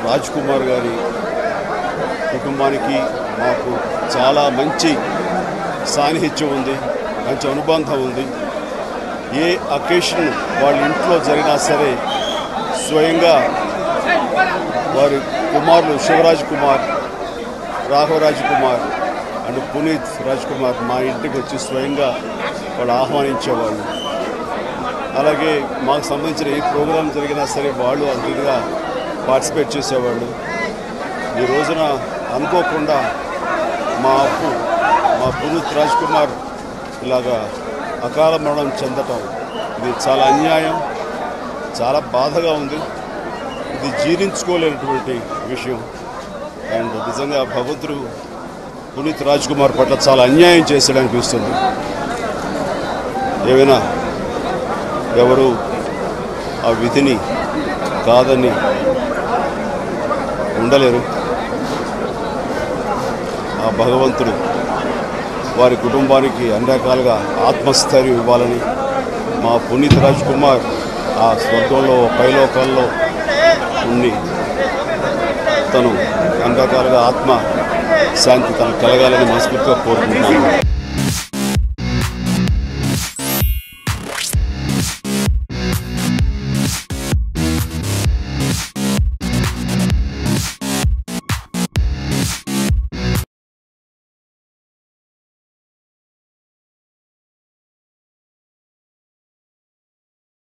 రాజ్ కుమార్ గారి కుటుంబానికి మాకు చాలా మంచి సాన్నిహిత్యం ఉంది మంచి అనుబంధం ఉంది ఏ అకేషన్ వాళ్ళ ఇంట్లో జరిగినా సరే స్వయంగా వారి కుమారులు శివరాజ్ కుమార్ రాఘవరాజ్ కుమార్ అండ్ పునీత్ రాజ్ కుమార్ మా ఇంటికి వచ్చి స్వయంగా వాళ్ళు ఆహ్వానించేవాళ్ళు అలాగే మాకు సంబంధించిన ఏ ప్రోగ్రాం జరిగినా సరే వాళ్ళు అతిథిగా పార్టిసిపేట్ చేసేవాళ్ళు ఈ రోజున అనుకోకుండా మా అప్పు మా పునీత్ రాజ్ కుమార్ ఇలాగా అకాల మరణం చెందటం ఇది చాలా అన్యాయం చాలా బాధగా ఉంది ఇది జీర్ణించుకోలేనటువంటి విషయం అండ్ నిజంగా భగవంతుడు పునీత్ రాజ్ కుమార్ పట్ల చాలా అన్యాయం చేశాడు అనిపిస్తుంది ఏమైనా ఎవరు ఆ విధిని కాదని ఉండలేరు ఆ భగవంతుడు వారి కుటుంబానికి అన్ని రకాలుగా ఆత్మస్థైర్యం ఇవ్వాలని మా పునీత్ రాజ్ కుమార్ ఆ స్వర్గంలో పైలోకాల్లో ఉండి తను అన్ని రకాలుగా ఆత్మ శాంతి తనకు కలగాలని మనస్ఫూర్తిగా కోరుకుంటున్నాను